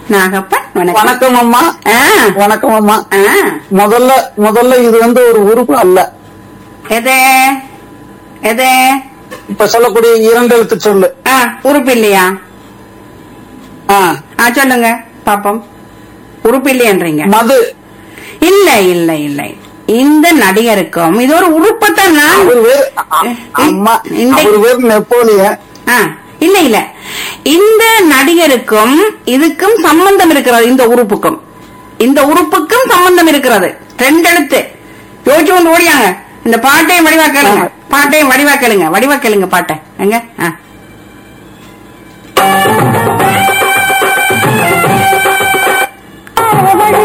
நாகப்பன் வணக்கம் வணக்கம் அம்மா ஆ, வணக்கம் அம்மா ஆ. முதல்ல முதல்ல இது வந்து ஒரு உறுப்பு அல்ல எது எது இப்ப சொல்லக்கூடிய இரண்டு எழுத்து சொல்லு ஆ, உறுப்பு இல்லையா ஆ, ஆ சொல்லுங்க பாப்போம் உறுப்பு இல்லையன்றீங்க மது இல்ல இல்ல இல்லை இந்த நடிகருக்கும் இது ஒரு உறுப்பத்தான் நான் அவர் வேறு அ- அ- அம்மா இந்த- அவர் வேறு நெப்போலியன் ஆ, இல்ல இல்ல இந்த நடிகருக்கும் இதுக்கும் சம்பந்தம் இருக்கிறது இந்த உறுப்புக்கும் இந்த உறுப்புக்கும் சம்பந்தம் இருக்கிறது ரெண்டு எழுத்து யோசிச்சு கொண்டு ஓடியாங்க இந்த பாட்டையும் வடிவா கேளுங்க பாட்டையும் வடிவா கேளுங்க வடிவா கேளுங்க பாட்டை எங்க ஆ. ஆவடி